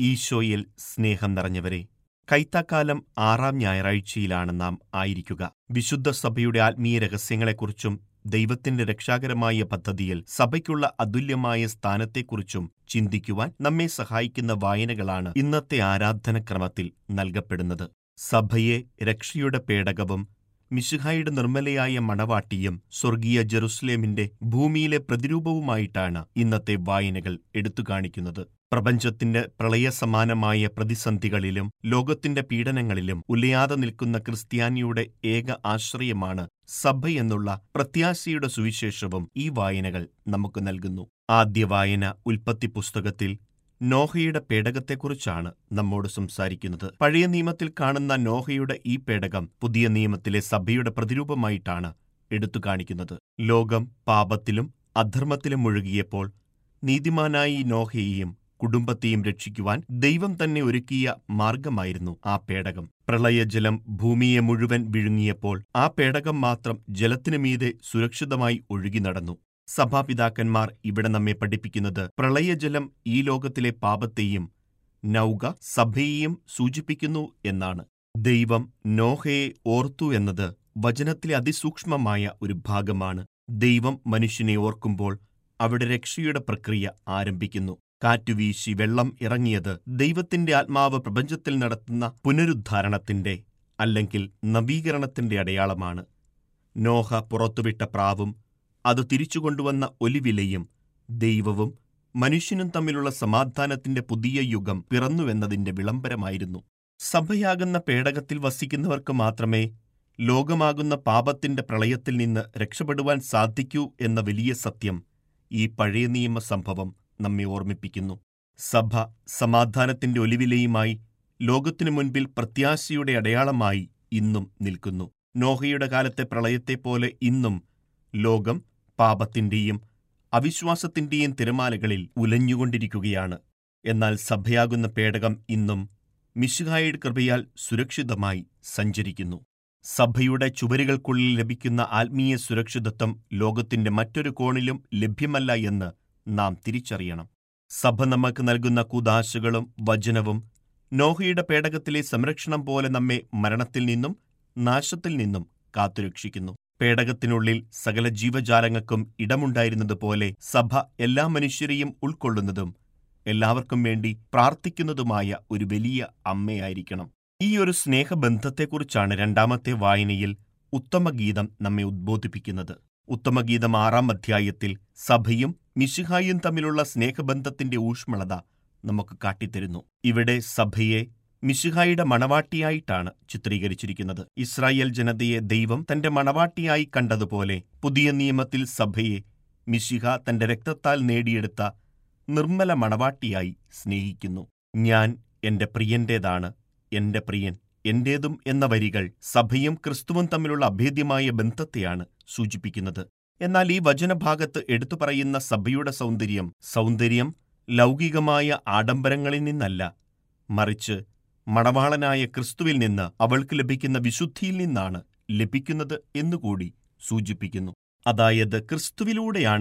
ഈശോയിൽ സ്നേഹം നിറഞ്ഞവരെ കൈത്താക്കാലം ആറാം ഞായറാഴ്ചയിലാണ് നാം ആയിരിക്കുക വിശുദ്ധ സഭയുടെ ആത്മീയ രഹസ്യങ്ങളെക്കുറിച്ചും ദൈവത്തിന്റെ രക്ഷാകരമായ പദ്ധതിയിൽ സഭയ്ക്കുള്ള അതുല്യമായ സ്ഥാനത്തെക്കുറിച്ചും ചിന്തിക്കുവാൻ നമ്മെ സഹായിക്കുന്ന വായനകളാണ് ഇന്നത്തെ ആരാധനക്രമത്തിൽ നൽകപ്പെടുന്നത് സഭയെ രക്ഷയുടെ പേടകവും മിശിഹായുടെ നിർമ്മലയായ മണവാട്ടിയും സ്വർഗീയ ജെറുസലേമിന്റെ ഭൂമിയിലെ പ്രതിരൂപവുമായിട്ടാണ് ഇന്നത്തെ വായനകൾ എടുത്തുകാണിക്കുന്നത് പ്രപഞ്ചത്തിന്റെ പ്രളയസമാനമായ പ്രതിസന്ധികളിലും ലോകത്തിന്റെ പീഡനങ്ങളിലും ഉലയാതെ നിൽക്കുന്ന ക്രിസ്ത്യാനിയുടെ ഏക ആശ്രയമാണ് സഭയെന്നുള്ള പ്രത്യാശയുടെ സുവിശേഷവും ഈ വായനകൾ നമുക്ക് നൽകുന്നു ആദ്യ വായന ഉൽപ്പത്തി പുസ്തകത്തിൽ നോഹയുടെ പേടകത്തെക്കുറിച്ചാണ് നമ്മോട് സംസാരിക്കുന്നത് പഴയ നിയമത്തിൽ കാണുന്ന നോഹയുടെ ഈ പേടകം പുതിയ നിയമത്തിലെ സഭയുടെ പ്രതിരൂപമായിട്ടാണ് എടുത്തു കാണിക്കുന്നത് ലോകം പാപത്തിലും അധർമ്മത്തിലും മുഴുകിയപ്പോൾ നീതിമാനായി നോഹയെയും കുടുംബത്തെയും രക്ഷിക്കുവാൻ ദൈവം തന്നെ ഒരുക്കിയ മാർഗമായിരുന്നു ആ പേടകം പ്രളയജലം ഭൂമിയെ മുഴുവൻ വിഴുങ്ങിയപ്പോൾ ആ പേടകം മാത്രം ജലത്തിനു മീതെ സുരക്ഷിതമായി ഒഴുകി നടന്നു സഭാപിതാക്കന്മാർ ഇവിടെ നമ്മെ പഠിപ്പിക്കുന്നത് പ്രളയജലം ഈ ലോകത്തിലെ പാപത്തെയും നൗക സഭയെയും സൂചിപ്പിക്കുന്നു എന്നാണ് ദൈവം നോഹയെ ഓർത്തു എന്നത് വചനത്തിലെ അതിസൂക്ഷ്മമായ ഒരു ഭാഗമാണ് ദൈവം മനുഷ്യനെ ഓർക്കുമ്പോൾ അവിടെ രക്ഷയുടെ പ്രക്രിയ ആരംഭിക്കുന്നു കാറ്റുവീശി വെള്ളം ഇറങ്ങിയത് ദൈവത്തിന്റെ ആത്മാവ് പ്രപഞ്ചത്തിൽ നടത്തുന്ന പുനരുദ്ധാരണത്തിന്റെ അല്ലെങ്കിൽ നവീകരണത്തിന്റെ അടയാളമാണ് നോഹ പുറത്തുവിട്ട പ്രാവും അത് തിരിച്ചുകൊണ്ടുവന്ന ഒലിവിലയും ദൈവവും മനുഷ്യനും തമ്മിലുള്ള സമാധാനത്തിന്റെ പുതിയ യുഗം പിറന്നുവെന്നതിന്റെ വിളംബരമായിരുന്നു സഭയാകുന്ന പേടകത്തിൽ വസിക്കുന്നവർക്ക് മാത്രമേ ലോകമാകുന്ന പാപത്തിന്റെ പ്രളയത്തിൽ നിന്ന് രക്ഷപ്പെടുവാൻ സാധിക്കൂ എന്ന വലിയ സത്യം ഈ പഴയ നിയമ സംഭവം നമ്മെ ഓർമ്മിപ്പിക്കുന്നു സഭ സമാധാനത്തിന്റെ ഒലിവിലയുമായി ലോകത്തിനു മുൻപിൽ പ്രത്യാശയുടെ അടയാളമായി ഇന്നും നിൽക്കുന്നു നോഹയുടെ കാലത്തെ പ്രളയത്തെപ്പോലെ ഇന്നും ലോകം പാപത്തിന്റെയും അവിശ്വാസത്തിന്റെയും തിരമാലകളിൽ ഉലഞ്ഞുകൊണ്ടിരിക്കുകയാണ് എന്നാൽ സഭയാകുന്ന പേടകം ഇന്നും മിശുഹായുടെ കൃപയാൽ സുരക്ഷിതമായി സഞ്ചരിക്കുന്നു സഭയുടെ ചുവരുകൾക്കുള്ളിൽ ലഭിക്കുന്ന ആത്മീയ സുരക്ഷിതത്വം ലോകത്തിന്റെ മറ്റൊരു കോണിലും ലഭ്യമല്ല എന്ന് നാം തിരിച്ചറിയണം സഭ നമുക്ക് നൽകുന്ന കുദാശകളും വചനവും നോഹയുടെ പേടകത്തിലെ സംരക്ഷണം പോലെ നമ്മെ മരണത്തിൽ നിന്നും നാശത്തിൽ നിന്നും കാത്തുരക്ഷിക്കുന്നു പേടകത്തിനുള്ളിൽ സകല ജീവജാലങ്ങൾക്കും ഇടമുണ്ടായിരുന്നതുപോലെ സഭ എല്ലാ മനുഷ്യരെയും ഉൾക്കൊള്ളുന്നതും എല്ലാവർക്കും വേണ്ടി പ്രാർത്ഥിക്കുന്നതുമായ ഒരു വലിയ അമ്മയായിരിക്കണം ഈ ഒരു സ്നേഹബന്ധത്തെക്കുറിച്ചാണ് രണ്ടാമത്തെ വായനയിൽ ഉത്തമഗീതം നമ്മെ ഉദ്ബോധിപ്പിക്കുന്നത് ഉത്തമഗീതം ആറാം അധ്യായത്തിൽ സഭയും മിശിഹായും തമ്മിലുള്ള സ്നേഹബന്ധത്തിന്റെ ഊഷ്മളത നമുക്ക് കാട്ടിത്തരുന്നു ഇവിടെ സഭയെ മിശിഹായുടെ മണവാട്ടിയായിട്ടാണ് ചിത്രീകരിച്ചിരിക്കുന്നത് ഇസ്രായേൽ ജനതയെ ദൈവം തന്റെ മണവാട്ടിയായി കണ്ടതുപോലെ പുതിയ നിയമത്തിൽ സഭയെ മിശിഹ തന്റെ രക്തത്താൽ നേടിയെടുത്ത നിർമ്മല മണവാട്ടിയായി സ്നേഹിക്കുന്നു ഞാൻ എന്റെ പ്രിയന്റേതാണ് എന്റെ പ്രിയൻ എന്റേതും എന്ന വരികൾ സഭയും ക്രിസ്തുവും തമ്മിലുള്ള അഭേദ്യമായ ബന്ധത്തെയാണ് സൂചിപ്പിക്കുന്നത് എന്നാൽ ഈ വചനഭാഗത്ത് എടുത്തു പറയുന്ന സഭയുടെ സൗന്ദര്യം സൗന്ദര്യം ലൗകികമായ ആഡംബരങ്ങളിൽ നിന്നല്ല മറിച്ച് മണവാളനായ ക്രിസ്തുവിൽ നിന്ന് അവൾക്ക് ലഭിക്കുന്ന വിശുദ്ധിയിൽ നിന്നാണ് ലഭിക്കുന്നത് എന്നുകൂടി സൂചിപ്പിക്കുന്നു അതായത് ക്രിസ്തുവിലൂടെയാണ്